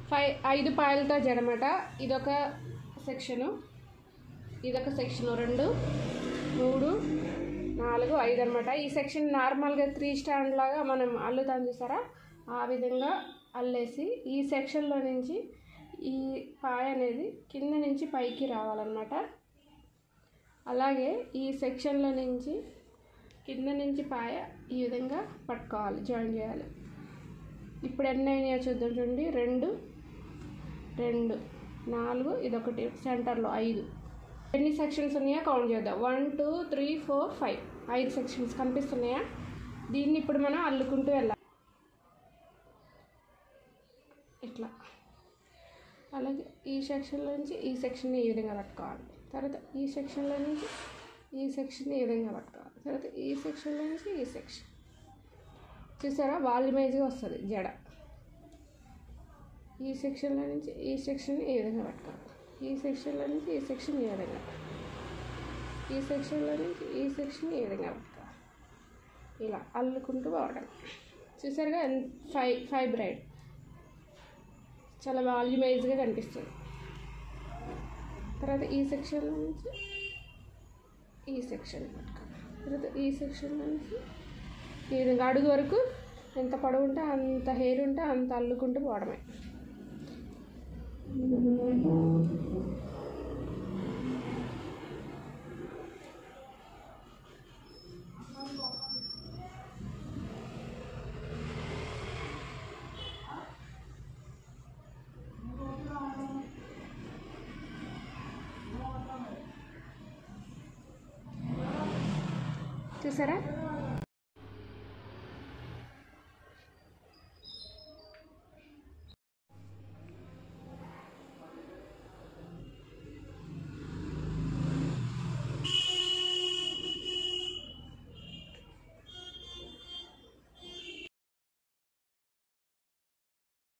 five ఐదు పాయలతో జడమాట ఇదొక section ఇదొక సెక్షను రెండు మూడు నాలుగు ఐదు అనమాట ఈ సెక్షన్ నార్మల్గా త్రీ స్టాండ్ లాగా మనం అల్లుతాం చూసారా ఆ విధంగా అల్లేసి ఈ సెక్షన్లో నుంచి ఈ పాయ అనేది కింద నుంచి పైకి రావాలన్నమాట అలాగే ఈ సెక్షన్లో నుంచి కింద నుంచి పాయ ఈ విధంగా పట్టుకోవాలి జాయిన్ చేయాలి ఇప్పుడు ఎన్ని అయినాయో చూద్దాం చూడండి రెండు రెండు నాలుగు ఇదొకటి సెంటర్లో ఐదు ఎన్ని సెక్షన్స్ ఉన్నాయో కౌంట్ చేద్దాం one two three four five ఐదు సెక్షన్స్ కనిపిస్తున్నాయా దీన్ని ఇప్పుడు మనం అల్లుకుంటూ వెళ్ళాలి ఇట్లా అలాగే ఈ సెక్షన్లో నుంచి ఈ సెక్షన్ని ఈ విధంగా పట్టుకోవాలి తర్వాత ఈ సెక్షన్లో నుంచి ఈ సెక్షన్ని ఈ విధంగా పట్టుకోవాలి తర్వాత ఈ సెక్షన్లో నుంచి ఈ సెక్షన్ చూసారా వాల్యూమైజ్గా వస్తుంది జడ ఈ సెక్షన్లో నుంచి ఈ సెక్షన్ ఈ విధంగా పట్టుకోవాలి ఈ సెక్షన్లో నుంచి ఈ సెక్షన్ ఈ విధంగా ఈ సెక్షన్లో నుంచి ఈ సెక్షన్ ఈ విధంగా పట్టుకోవాలి ఇలా అల్లుకుంటూ పోవడం చూసారుగా ఫైవ్ ఫైవ్ బ్రైడ్ చాలా వాల్యూమైజ్గా కనిపిస్తుంది తర్వాత ఈ సెక్షన్లో నుంచి ఈ సెక్షన్ పట్టుకోవాలి తర్వాత ఈ సెక్షన్లో నుంచి ఈ విధంగా అడుగు వరకు ఎంత పొడవు ఉంటే అంత హెయిర్ ఉంటే అంత అల్లుకుంటూ పోవడమే చూసారా